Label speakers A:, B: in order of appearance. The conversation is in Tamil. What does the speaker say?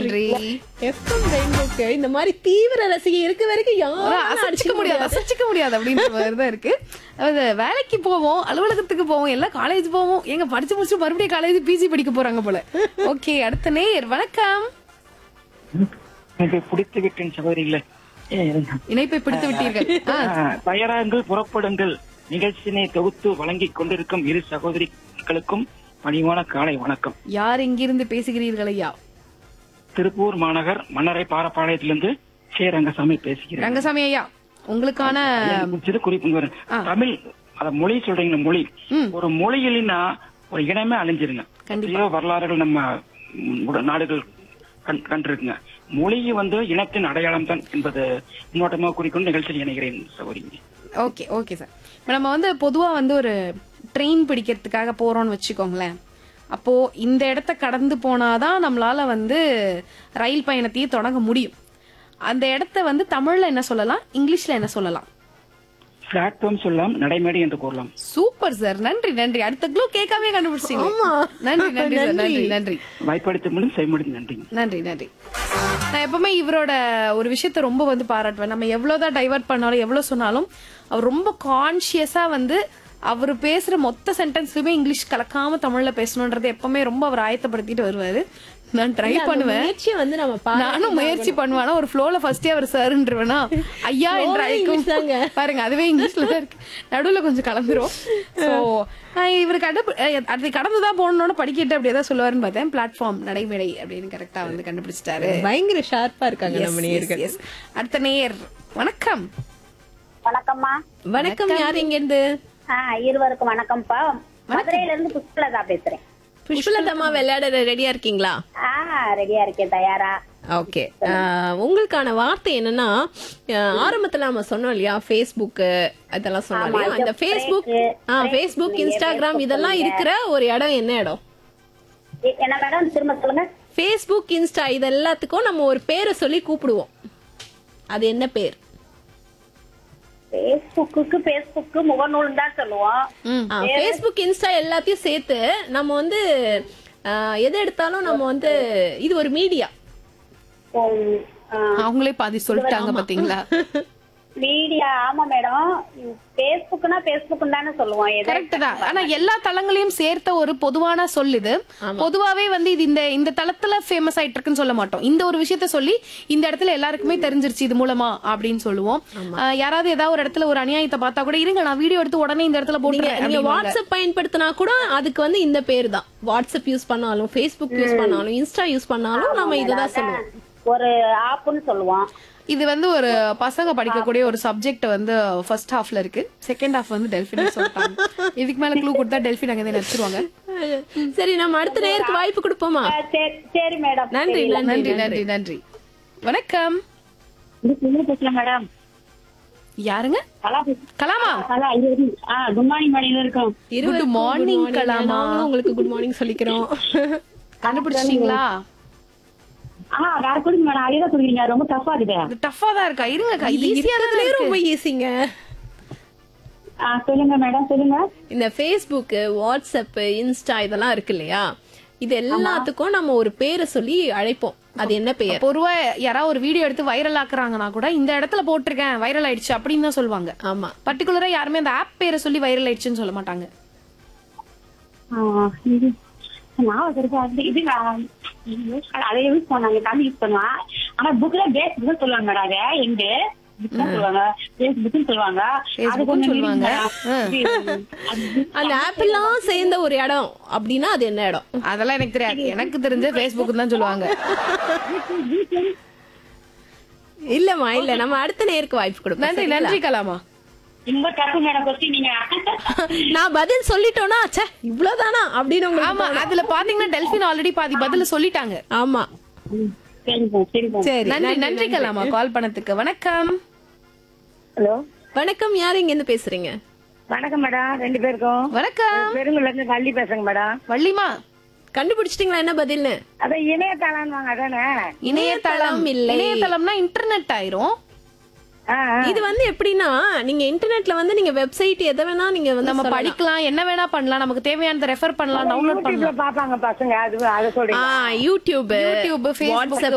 A: நன்றி
B: எஃப்எம் ரெயின்போக்கு இந்த மாதிரி தீவிர ரசிகை இருக்க வரைக்கும்
A: அதான்
B: யாரும்
A: அசைச்சிக்க
B: அடிச்சுக்க
A: முடியாது
B: முடியாது
A: அசைச்சிக்க முடியாது அப்படின்ற மாதிரி தான் இருக்கு அது வேலைக்கு போவோம் அலுவலகத்துக்கு போவோம் எல்லாம் காலேஜ் போவோம் எங்க படிச்சு முடிச்சு மறுபடியும் காலேஜ் பிஜி படிக்க போறாங்க போல ஓகே அடுத்த நேர் வணக்கம்
C: எனக்கு பிடித்து விட்டேன் சகோதரிகளே ஏ,
A: இணைப்பை பிடித்து விட்டீர்கள் ஆ,
C: ஆ, தயாராங்கள் புறப்படுங்கள் நிகழ்ச்சியினை தொகுத்து வழங்கிக் கொண்டிருக்கும் இரு சகோதரிகளுக்கும் பணிவான காலை வணக்கம்
A: யார் இங்கிருந்து பேசுகிறீர்கள் ஐயா
C: திருப்பூர் மாநகர் மன்னரை பாரப்பாளையத்திலிருந்து சே ரங்கசாமி பேசுகிறேன்
A: ரங்கசாமி ஐயா உங்களுக்கான
C: எனக்கு பிடிச்சது குறிப்பு வரும். தமிழ் அத மொழி சொல்றீங்க மொழி
A: ம்.
C: ஒரு மொழி இல்லைன்னா ஒரு இனமே அழிஞ்சிருங்க
A: கண்டிப்பா.
C: எத்தனையோ வரலாறுகள் நம்ம ம், உட- நாடுகள் கண்- கண்டிருக்குங்க மொழி வந்து இனத்தின் அடையாளம் தான் என்பது முன்னோட்டமாக குறிக்கொண்டு நிகழ்ச்சியில் இணைகிறேன் சகோதரி
A: ஓகே ஓகே சார் இப்ப நம்ம வந்து பொதுவா வந்து ஒரு ட்ரெயின் பிடிக்கிறதுக்காக போறோம்னு வச்சுக்கோங்களேன் அப்போ இந்த இடத்த கடந்து போனாதான் நம்மளால வந்து ரயில் பயணத்தையே தொடங்க முடியும் அந்த இடத்த வந்து தமிழ்ல என்ன சொல்லலாம் இங்கிலீஷ்ல என்ன சொல்லலாம்
C: பிளாட்ஃபார்ம் சொல்லலாம் நடைமேடை என்று கூறலாம்
A: சூப்பர் சார் நன்றி நன்றி அடுத்த க்ளூ கேட்காம கண்டுபிடிச்சீங்க நன்றி நன்றி சார் நன்றி நன்றி
C: வாய்ப்பளித்த முடியும் செய்ய முடியும் நன்றிங்க
A: நன்றி நன்றி நான் எப்பவுமே இவரோட ஒரு விஷயத்த ரொம்ப வந்து பாராட்டுவேன் நம்ம எவ்வளவுதான் டைவர்ட் பண்ணாலும் எவ்வளவு சொன்னாலும் அவர் ரொம்ப கான்சியஸா வந்து அவர் பேசுற மொத்த சென்டென்ஸ்லயுமே இங்கிலீஷ் கலக்காம தமிழ்ல பேசணும்ன்றது எப்பவுமே ரொம்ப அவர் ஆயத்தப்படுத்திட்டு வருவாரு நான் ட்ரை பண்ணுவேன்
B: முயற்சியை வந்து நம்ம பாராட்டி
A: நானும் முயற்சி பண்ணுவேன் ஆனா ஒரு ஃப்ளோல ஃபர்ஸ்டே அவர் சார்ன்றவனா ஐயா என்று
B: Flow-வே
A: அழைக்கும்
B: English தாங்க.
A: பாருங்க அதுவே இங்கிலீஷ்ல தான் இருக்கு நடுவுல கொஞ்சம் கலந்துரும் சோ இவர் கடை அது கடந்துதான் போகணும்னு படிக்கிட்டு அப்படியே தான் சொல்லுவாருன்னு பார்த்தேன் பிளாட்ஃபார்ம் நடைமேடை அப்படின்னு கரெக்டா வந்து கண்டுபிடிச்சிட்டாரு
B: பயங்கர ஷார்ப்பா இருக்காங்க
A: Yes,
B: நம்ம
A: yes,
B: நேர்கள்
A: yes. அடுத்த நேர் வணக்கம்
D: வணக்கம்மா
B: வணக்கம் யார் இங்க இருந்து
D: ஆ இருவருக்கும் வணக்கம்ப்பா மதுரையில இருந்து புஷ்பலதா பேசுறேன்
B: புஷ்பலதம்மா விளையாட ரெடியா இருக்கீங்களா
D: ஆ ரெடியா இருக்கேன் தயாரா
B: ஓகே உங்களுக்கான வார்த்தை என்னன்னா அஹ், ஆரம்பத்துல நம்ம சொன்னோம் இல்லையா ஃபேஸ்புக் அதெல்லாம் சொன்னோம்
D: ஆமா,
B: இல்லையா
D: இந்த
B: அந்த ஃபேஸ்புக்
D: break,
B: ஆ
D: break
B: ஃபேஸ்புக்
D: சொன்னீங்க,
B: இன்ஸ்டாகிராம்
D: Facebook
B: இதெல்லாம்
D: சொன்னீங்க.
B: இருக்கிற ஒரு இடம் என்ன இடம்
D: எ- என்ன மேடம் திரும்ப சொல்லுங்க
B: ஃபேஸ்புக் இன்ஸ்டா இது எல்லாத்துக்கும் நம்ம ஒரு பேரை சொல்லி கூப்பிடுவோம் அது என்ன பேர்
D: பேஸ்புக்கு பேஸ்புக்கு முகநூல் தான் சொல்லுவோம்
B: ஃபேஸ்புக் இன்ஸ்டா எல்லாத்தையும் சேர்த்து நம்ம வந்து அஹ், எது எடுத்தாலும் நம்ம வந்து இது ஒரு மீடியா
D: உம், ஆ,
A: அவங்களே பாதி சொல்லிட்டாங்க பாத்தீங்களா
D: மீடியா ஆமா மேடம் பேஸ்புக்னா பேஸ்புக் தானே சொல்லுவோம் எதை-
A: கரெக்ட் தான் ஆனா எல்லா தளங்களையும் சேர்த்த ஒரு பொதுவான சொல் இது பொதுவாவே வந்து இது இந்த இந்த தளத்துல ஃபேமஸ் ஆயிட்டு இருக்குன்னு சொல்ல மாட்டோம் இந்த ஒரு விஷயத்த சொல்லி இந்த இடத்துல எல்லாருக்குமே தெரிஞ்சிருச்சு இது மூலமா அப்படின்னு சொல்லுவோம் ஆஹ் யாராவது ஏதாவது ஒரு இடத்துல ஒரு அநியாயத்தை பார்த்தா கூட இருங்க நான் வீடியோ எடுத்து உடனே இந்த இடத்துல
B: நீங்க
A: போட்டுறேன்
B: நீங்க
A: அப்படிம்பாங்க.
B: வாட்ஸ்அப் பயன்படுத்தினா கூட அதுக்கு வந்து இந்த பேர் தான் வாட்ஸ்அப் யூஸ் பண்ணாலும் ஃபேஸ்புக் யூஸ் பண்ணாலும் இன்ஸ்டா யூஸ் பண்ணாலும் நம்ம இதுதான் சொல்லுவோம்
D: ஒரு ஆப்புன்னு சொல்லுவோம்
A: இது வந்து ஒரு பசங்க படிக்கக்கூடிய ஒரு சப்ஜெக்ட் வந்து ஃபர்ஸ்ட் ஹாஃப்ல இருக்கு செகண்ட் ஹாஃப் வந்து டெல்பின் சொல்லிட்டாங்க இதுக்கு மேல க்ளூ கொடுத்தா டெல்பின் அங்கே நடிச்சிருவாங்க
B: சரி நம்ம அடுத்த நேருக்கு வாய்ப்பு கொடுப்போமா
D: ஆ, சரி- சரி மேடம்
B: நன்றி
D: சரி,
A: நன்றி நன்றி நன்றி வணக்கம்
D: பேசலாம் மேடம்
A: யாருங்க
D: கலா
A: கலாமா
D: கலா இது ஆ குட் மார்னிங் மணில இருக்கோம்
A: குட் மார்னிங் கலாமா
B: நாங்களும் உங்களுக்கு குட் மார்னிங் சொல்லிக்கிறோம்
A: கண்டுபிடிச்சிட்டீங்களா
D: ஆ வேற கொடுங்க மேடம் அதே தான் கொடுக்குறீங்க ரொம்ப டஃபா இருக்குது
A: இது டஃபா தான் இருக்கா இருங்க இது ஈஸியா தான்
B: இருக்கிறதுலே
A: இருக்கு
B: ரொம்ப ஈஸிங்க
D: ஆ சொல்லுங்க மேடம் சொல்லுங்க
B: இந்த ஃபேஸ்புக் வாட்ஸ்அப் இன்ஸ்டா இதெல்லாம் இருக்கு இல்லையா இது எல்லாத்துக்கும் நம்ம ஒரு பேரை சொல்லி அழைப்போம் அது என்ன பெயர்
A: பொதுவா யாராவது ஒரு வீடியோ எடுத்து வைரல் ஆக்குறாங்கன்னா கூட இந்த இடத்துல போட்டிருக்கேன் வைரல் ஆயிடுச்சு அப்படின்னு தான் சொல்லுவாங்க
B: ஆமா
A: பர்டிகுலரா யாருமே அந்த ஆப் பேரை சொல்லி வைரல் ஆயிடுச்சுன்னு சொல்ல மாட்டாங்க
D: ஆ, இது நான் வச்சிருக்கேன் அது இது நான் யூஸ் பண்ண அதை யூஸ் பண்ணாங்க தமிழ் யூஸ் பண்ணுவேன் ஆனா புக்ல பேஸ் புக் சொல்லுவாங்க மேடம் அதை எங்க book தான் சொல்லுவாங்க பேஸ் புக்னு சொல்லுவாங்க அது
A: Facebook
D: கொஞ்சம்
A: சொல்லுவாங்க.
D: சொல்லுவாங்க
B: அந்த ஆப் எல்லாம் சேர்ந்த ஒரு இடம் அப்படின்னா அது என்ன இடம்
A: அதெல்லாம் எனக்கு தெரியாது எனக்கு தெரிஞ்ச Facebook தான் சொல்லுவாங்க
B: இல்லம்மா இல்ல நம்ம அடுத்த நேருக்கு வாய்ப்பு கொடுப்போம்
A: நன்றி
B: சரிங்களா?
A: நன்றி கலாமா
D: ரொம்ப டஃப் மேடம் கொஸ்டின் நீங்க
B: நான் பதில் சொல்லிட்டோம்னா ச்சே இவ்வளவுதானா அப்படின்னு உங்களுக்கு
A: ஆமா அதுல பாத்தீங்கன்னா டெல்பின் ஆல்ரெடி பாதி பதில சொல்லிட்டாங்க
B: ஆமா
D: சரி போ சரி போ
B: சரி
A: நன்றி நன்றி கலாமா கால் பண்ணதுக்கு வணக்கம்
D: ஹலோ
B: வணக்கம் யார் இங்க இருந்து பேசுறீங்க
D: வணக்கம் மேடம் ரெண்டு பேருக்கும்
A: வணக்கம்
D: பெருங்குள்ள இருந்து வள்ளி பேசுங்க மேடம்
A: வள்ளிமா
B: கண்டுபிடிச்சிட்டீங்களா என்ன பதில்னு
D: அதான் இணையதளம் வாங்க அதானே
A: இணையதளம்
B: இல்லை.
A: இணையதளம்னா இன்டர்நெட் ஆயிரும்
D: ஆ, ஆ.
B: இது வந்து எப்படின்னா நீங்க இன்டர்நெட்ல வந்து நீங்க வெப்சைட் எதை வேணா நீங்க வந்து
A: நம்ம
B: சொல்லலாம்.
A: படிக்கலாம் என்ன வேணா பண்ணலாம் நமக்கு தேவையானதை ரெஃபர் பண்ணலாம் டவுன்லோட்
D: யூடியூப்ல
A: பண்ணலாம்
D: பாப்பாங்க பசங்க அது அதை சொல்றீங்க
B: ஆ யூடியூப்
A: யூடியூப் ஃபேஸ்புக்